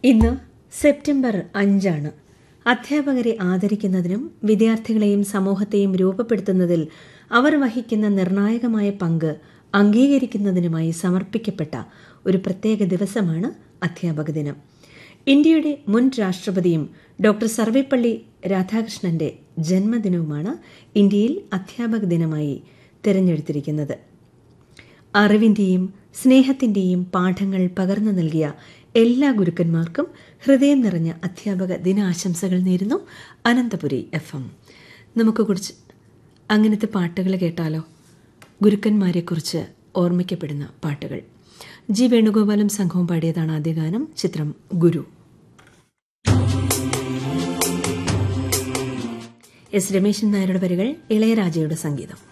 ഇന്ന് സെപ്റ്റംബർ അഞ്ചാണ് അധ്യാപകരെ ആദരിക്കുന്നതിനും വിദ്യാർത്ഥികളെയും സമൂഹത്തെയും രൂപപ്പെടുത്തുന്നതിൽ അവർ വഹിക്കുന്ന നിർണായകമായ പങ്ക് അംഗീകരിക്കുന്നതിനുമായി സമർപ്പിക്കപ്പെട്ട ഒരു പ്രത്യേക ദിവസമാണ് അധ്യാപക ദിനം ഇന്ത്യയുടെ മുൻ രാഷ്ട്രപതിയും ഡോക്ടർ സർവേപ്പള്ളി രാധാകൃഷ്ണന്റെ ജന്മദിനവുമാണ് ഇന്ത്യയിൽ അധ്യാപക ദിനമായി തിരഞ്ഞെടുത്തിരിക്കുന്നത് അറിവിന്റെയും സ്നേഹത്തിന്റെയും പാഠങ്ങൾ പകർന്നു നൽകിയ എല്ലാ ഗുരുക്കന്മാർക്കും ഹൃദയം നിറഞ്ഞ അധ്യാപക ദിനാശംസകൾ നേരുന്നു അനന്തപുരി എഫ് എം നമുക്ക് കുറിച്ച് അങ്ങനത്തെ പാട്ടുകൾ കേട്ടാലോ ഗുരുക്കന്മാരെക്കുറിച്ച് ഓർമ്മിക്കപ്പെടുന്ന പാട്ടുകൾ ജി വേണുഗോപാലും സംഘവും പാടിയതാണ് ആദ്യ ഗാനം ചിത്രം ഗുരു എസ് രമേശൻ നായരുടെ വരികൾ ഇളയരാജയുടെ സംഗീതം